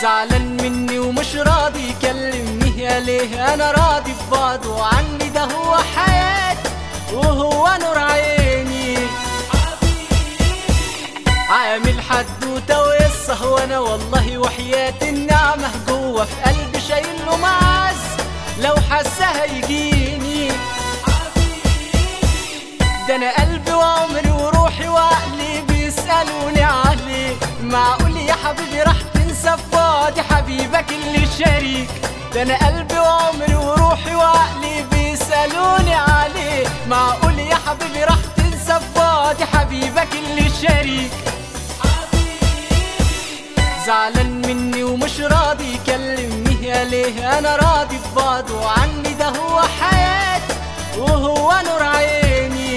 زعلان مني ومش راضي يكلمني يا ليه انا راضي ببعضه عني ده هو حياتي وهو نور عيني عامل حدوته وقصه وانا والله وحياة النعمة جوه في قلبي شايل له معز لو حسها يجيني ده انا قلبي وعمري وروحي وعقلي بيسألوني عليه معقول يا حبيبي راح تنسى في بعدي حبيبك اللي شريك ده انا قلبي وعمري وروحي وعقلي بيسألوني عليه معقول يا حبيبي راح تنسى في بعدي حبيبك اللي شريك زعلان مني ومش راضي يكلمني يا ليه انا راضي ببعضه عني ده هو حياتي وهو نور عيني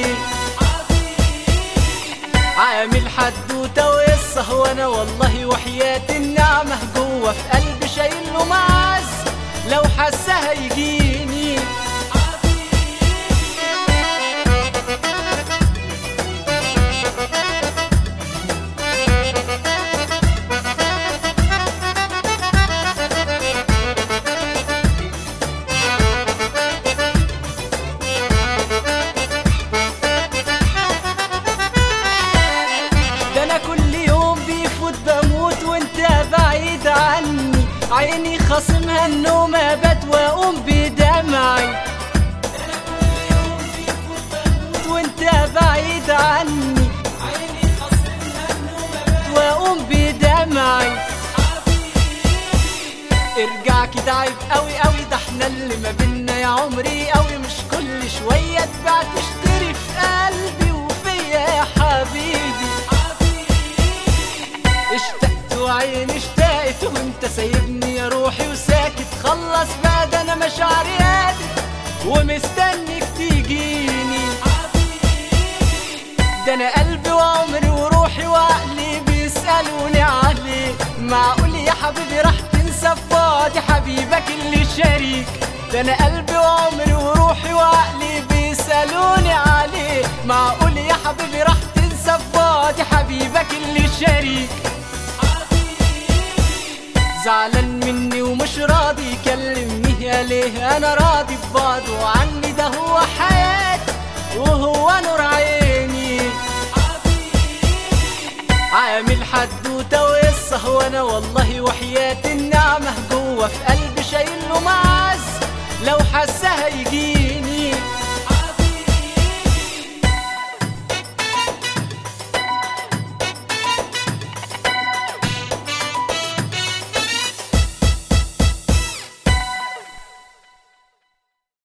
عامل حدوته وقصه وانا والله وحياة النعمة جوه في قلبي شايل له معز لو حسها يجيني ده انا كل يوم بيفوت بموت وانت بعيد عني عيني خصمها النوم ابات واقوم بدمعي وانت بعيد عني واقوم بدمعي ارجع كده عيب قوي قوي ده احنا اللي ما بينا يا عمري قوي مش كل شويه تبيع تشتري في قلبي وفيا يا حبيبي اشتقت وعيني اشتقت وانت سايبني يا روحي وساكت خلص بقى ده انا مشاعري قادر ومستنيك تيجيني ده انا قلبي وعمري وروحي وعقلي بيسألوني عليه معقول يا حبيبي راح تنسى في بعدي حبيبك اللي شريك ده انا قلبي وعمري وروحي وعقلي بيسألوني عليه معقول يا حبيبي راح تنسى في بعدي حبيبك اللي شريك زعلان مني ومش راضي يكلمني يا ليه انا راضي ببعضه عني ده هو حياتي وهو نور عيني عامل حدوته وقصه وانا والله وحياة النعمة جوه في قلبي شايل له معز لو حسها يجيني